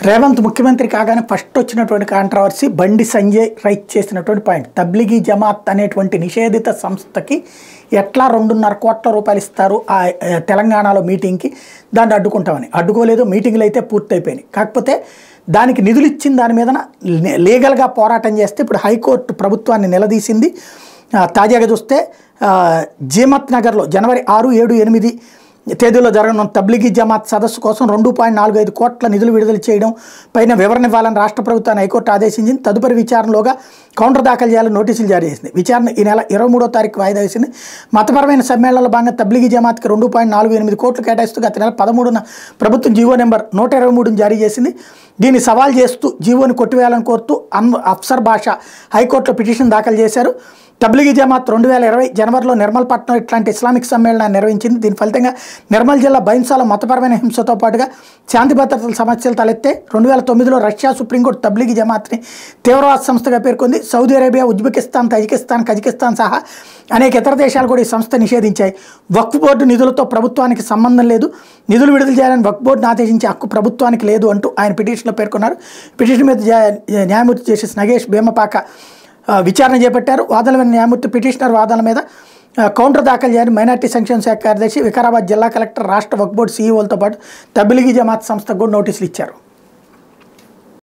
రేవంత్ ముఖ్యమంత్రి కాగానే ఫస్ట్ వచ్చినటువంటి కాంట్రవర్సీ బండి సంజయ్ రైట్ చేసినటువంటి పాయింట్ తబ్లిగీ జమాత్ అనేటువంటి నిషేధిత సంస్థకి ఎట్లా రెండున్నర కోట్ల రూపాయలు ఇస్తారు ఆ ఆ, తెలంగాణలో మీటింగ్కి దాన్ని అడ్డుకుంటామని అడ్డుకోలేదు మీటింగ్లు అయితే పూర్తయిపోయినాయి కాకపోతే దానికి నిధులు ఇచ్చిన దాని మీద లీగల్గా పోరాటం చేస్తే ఇప్పుడు హైకోర్టు ప్రభుత్వాన్ని నిలదీసింది ఆ, తాజాగా చూస్తే ఆ, జీమత్ నగర్లో జనవరి ఆరు ఏడు ఎనిమిది తేదీలో జరగనున్న తబ్లిగీ జమాత్ సదస్సు కోసం రెండు పాయింట్ నాలుగు ఐదు కోట్ల నిధులు విడుదల చేయడం పైన వివరణ ఇవ్వాలని రాష్ట్ర ప్రభుత్వాన్ని హైకోర్టు ఆదేశించింది తదుపరి విచారణలోగా కౌంటర్ దాఖలు చేయాలని నోటీసులు జారీ చేసింది విచారణ ఈ నెల ఇరవై మూడో తారీఖు వాయిదా వేసింది మతపరమైన సమ్మేళనంలో భాగంగా తబ్లిగీ జమాత్కి రెండు పాయింట్ నాలుగు ఎనిమిది కోట్లు కేటాయిస్తూ గత నెల పదమూడున ప్రభుత్వం జీవో నెంబర్ నూట ఇరవై మూడుని జారీ చేసింది దీన్ని సవాల్ చేస్తూ జీవోని కొట్టివేయాలని కోరుతూ అన్ అఫ్సర్ భాష హైకోర్టులో పిటిషన్ దాఖలు చేశారు తబ్లిగీ జమాత్ రెండు వేల ఇరవై జనవరిలో నిర్మల్పట్నం ఇట్లాంటి ఇస్లామిక్ సమ్మేళనాన్ని నిర్వహించింది దీని ఫలితంగా నిర్మల్ జిల్లా బైన్సాలో మతపరమైన హింసతో పాటుగా శాంతి భద్రతల సమస్యలు తలెత్తే రెండు వేల తొమ్మిదిలో రష్యా సుప్రీంకోర్టు తబ్లిగీ జమాత్ని తీవ్రవాద సంస్థగా పేర్కొంది Saudi Arabia Uzbekistan Tajikistan Kazakhstan సహా అనేక ఇతర దేశాలు కూడా ఈ సంస్థ నిషేధించాయి వక్ఫ్ బోర్డు నిధులతో ప్రభుత్వానికి సంబంధం లేదు నిధులు విడుదల చేయాలని వక్ఫ్ బోర్డును ఆదేశించే హక్కు ప్రభుత్వానికి లేదు అంటూ ఆయన పిటిషన్లో పేర్కొన్నారు పిటిషన్ మీద జా- న్యాయమూర్తి జస్టిస్ నగేష్ భీమపాక ఆ, విచారణ చేపట్టారు వాదనల మీద న్యాయమూర్తి పిటిషనర్ వాదనల మీద ఆ, కౌంటర్ దాఖలు చేయాలని మైనార్టీ సంక్షేమ శాఖ కార్యదర్శి వికారాబాద్ జిల్లా కలెక్టర్ రాష్ట్ర వక్ బోర్డు సీఈఓలతో పాటు తబిలిగి జమాత్ సంస్థకు కూడా నోటీసులు ఇచ్చారు